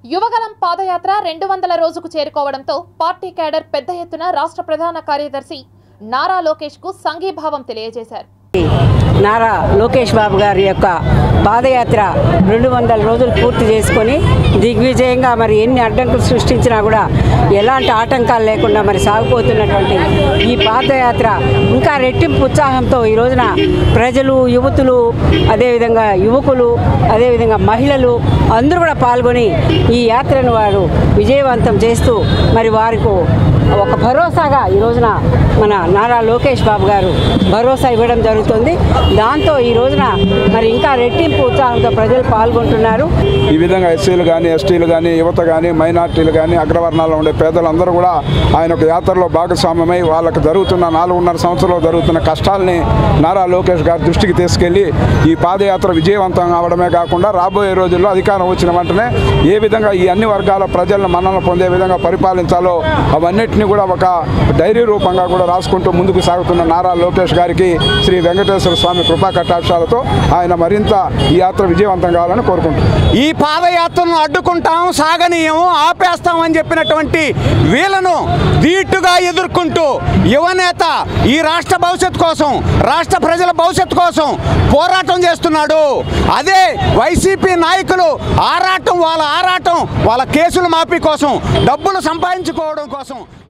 యువగలం పాదయాత్ర రెండు వందల రోజుకు చేరుకోవడంతో పార్టీ కేడర్ పెద్ద ఎత్తున రాష్ట్ర ప్రధాన కార్యదర్శి నారా లోకేష్ కు సంఘీభావం తెలియజేశారు నారా లోకేష్ బాబు గారి యొక్క పాదయాత్ర రెండు వందల రోజులు పూర్తి చేసుకొని దిగ్విజయంగా మరి ఎన్ని అడ్డంకులు సృష్టించినా కూడా ఎలాంటి ఆటంకాలు లేకుండా మరి సాగిపోతున్నటువంటి ఈ పాదయాత్ర ఇంకా రెట్టింపు ఉత్సాహంతో ఈ రోజున ప్రజలు యువతులు అదేవిధంగా యువకులు అదేవిధంగా మహిళలు అందరూ కూడా పాల్గొని ఈ యాత్రను వారు విజయవంతం చేస్తూ మరి వారికి ఒక భరోసాగా ఈ రోజున మన నారా లోకేష్ బాబు గారు భరోసా ఇవ్వడం జరుగుతుంది దాంతో ఈ రోజున మరి ఇంకా రెట్టింపు ఉత్సాహంతో ప్రజలు పాల్గొంటున్నారు ఈ విధంగా ఎస్సీలు కానీ ఎస్టీలు కానీ యువత కానీ మైనార్టీలు కానీ అగ్రవర్ణాల్లో ఉండే పేదలందరూ కూడా ఆయన ఒక యాత్రలో భాగస్వామ్యమై వాళ్ళకు జరుగుతున్న నాలుగున్నర సంవత్సరంలో జరుగుతున్న కష్టాలని నారా లోకేష్ గారి దృష్టికి తీసుకెళ్లి ఈ పాదయాత్ర విజయవంతం అవడమే కాకుండా రాబోయే రోజుల్లో అధికారం వచ్చిన వెంటనే ఏ విధంగా ఈ అన్ని వర్గాల ప్రజలను మన్నన పొందే విధంగా పరిపాలించాలో అవన్నిటిని కూడా ఒక డైరీ రూపంగా కూడా రాసుకుంటూ ముందుకు సాగుతున్న నారా లోకేష్ గారికి శ్రీ వెంకటేశ్వర స్వామి కృపా కటాక్షాలతో ఆయన మరింత ఈ యాత్ర విజయవంతం కావాలని కోరుకుంటున్నాను ఈ పాదయాత్రను అడ్డుకుంటాం సాగనీయం ఆపేస్తాం అని చెప్పినటువంటి వీళ్ళను ధీటుగా ఎదుర్కొంటూ యువనేత ఈ రాష్ట్ర భవిష్యత్తు కోసం రాష్ట్ర ప్రజల భవిష్యత్తు కోసం పోరాటం చేస్తున్నాడు అదే వైసీపీ నాయకులు ఆరాటం వాళ్ళ ఆరాటం వాళ్ళ కేసుల మాఫీ కోసం డబ్బులు సంపాదించుకోవడం కోసం